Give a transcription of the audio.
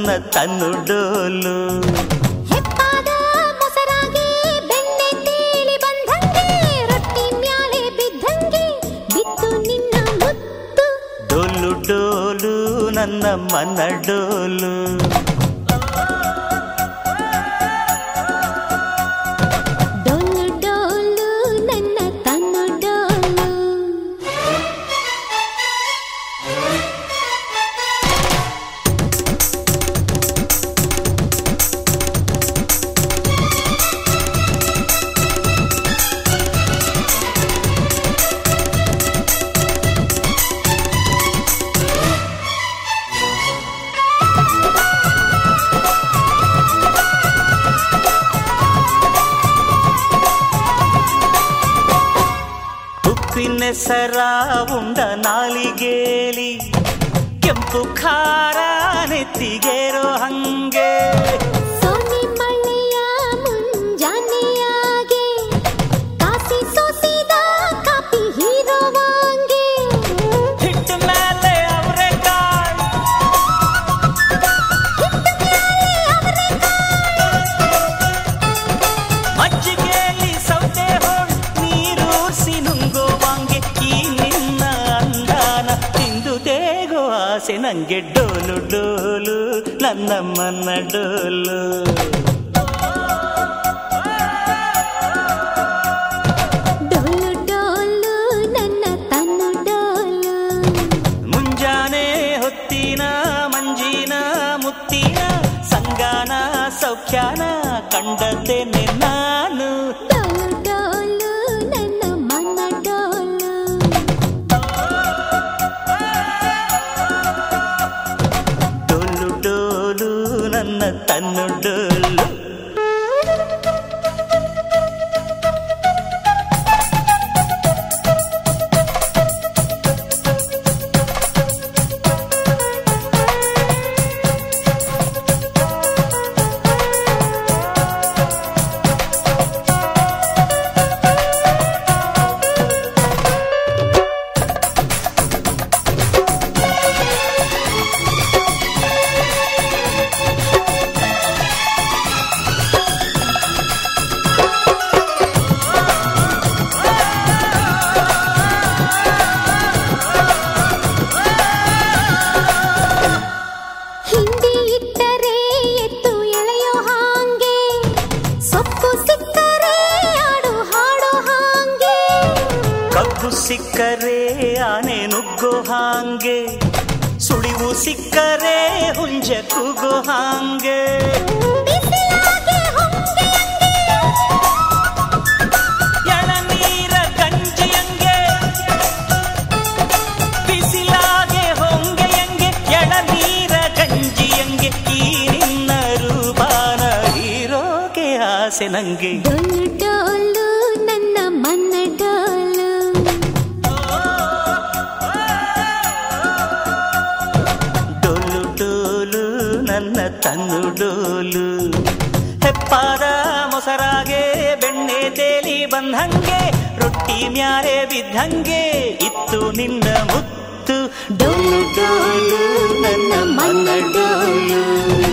ನನ್ನ ತನ್ನು ಡೋಲು ಹೆಪ್ಪಾದ ಮೊಸರಾಗಿ ಬೆಣ್ಣೆ ತೇಲಿ ಬಂದಂಗೆ ರೊಟ್ಟಿ ಮ್ಯಾಲೆ ಬಿದ್ದಂಗೆ ಬಿತ್ತು ನಿನ್ನ ಮುತ್ತು ಡೋಲು ಡೋಲು ನನ್ನ ಮನ ಡೋಲು ಡೊಳ್ಳು ಡೊಳ್ಳು ನನ್ನ ತನ್ನು ಡೊಳ್ಳು ಉಪ್ಪಿನ ಸರ ಉಂಡ ನಾಲಿಗೇಲಿ ಕೆಂಪು ಖಾರ ನೆತ್ತಿಗೇರೋ ಹಂಗೆ ಸೋನೆ ಮಳೆಯ ಮುಂಜಾನೆಯಾಗೆ ಕಾಸಿ ಸೋಸಿದ ಕಾಪಿ ಹೀರೋವಾಂಗೆ ಹಿಟ್ಟ ಮೇಲೆ ಅವರೇ ಕಾಳು ಮಜ್ಜಿಗೆಯಲ್ಲಿ ಸೌತೆ ಹೋಳು ನೀರೂರ್ಸಿ ನುಂಗೋವಾಂಗೆ ಈ ನಿನ್ನ ಅಂದಾನ ತಿಂದು ತೇಗೋ ಆಸೆ ನಂಗೆ ಡೋಲು ಡೋಲು ನನ್ನ ಮನ್ನ ಡೋಲು ಡೊಳ್ಳು ಡೊಳ್ಳು ನನ್ನ ತನ್ನು ಡೊಳ್ಳು ಮುಂಜಾನೆ ಹೊತ್ತಿನ ಮಂಜಿನ ಮುತ್ತಿನ ಸಂಗಾನ ಸೌಖ್ಯಾನ ಕಂಡದ್ದೇನೆ ನಾನು ಡೊಳ್ಳು ಡೊಳ್ಳು ನನ್ನ ಮನ ಡೊಳ್ಳು ಡೋಲು ಡೋಲು ನನ್ನ ತನ್ನು ಡೋಲು ಹಿಂಡಿ ಇಟ್ಟರೆ ಎತ್ತು ಎಳೆಯೋ ಹಾಂಗೆ ಸೊಪ್ಪು ಸಿಕ್ಕರೆ ಆಡು ಹಾಡೋ ಹಾಂಗೆ ಕಬ್ಬು ಸಿಕ್ಕರೆ ಆನೆ ನುಗ್ಗೋ ಹಾಂಗೆ ಸುಳಿವು ಸಿಕ್ಕರೆ ಹುಂಜ ಕೂಗೋ ಹಾಂಗೆ ಬಿಸಿಲಾಗೆ ಹೊಂಗೆಯಂಗೆ ಎಳನೀರ ಗಂಜಿಯಂಗೆ ಬಿಸಿಲಾಗೆ ಹೊಂಗೆಯಂಗೆ ಎಳನೀರ ಗಂಜಿಯಂಗೆ ಈ ನಿನ್ನ ರೂಪಾನ ಹೀರೋಗೆ ಆಸೆ ನಂಗೆ ಡೊಳ್ಳು ಡೊಳ್ಳು ನನ್ನ ಮನ್ನ ಡೊಳ್ಳು ಡೋಲು ಡೋಲು ನನ್ನ ತನ್ನು ಡೋಲು ಹೆಪ್ಪಾದ ಮೊಸರಾಗೆ ಬೆಣ್ಣೆ ತೇಲಿ ಬಂದಂಗೆ ರೊಟ್ಟಿ ಮ್ಯಾಲೆ ಬಿದ್ದಂಗೆ ಇತ್ತು ನಿನ್ನ ಮುತ್ತು ಡೋಲು ಡೋಲು ನನ್ನ ಮನ ಡೋಲು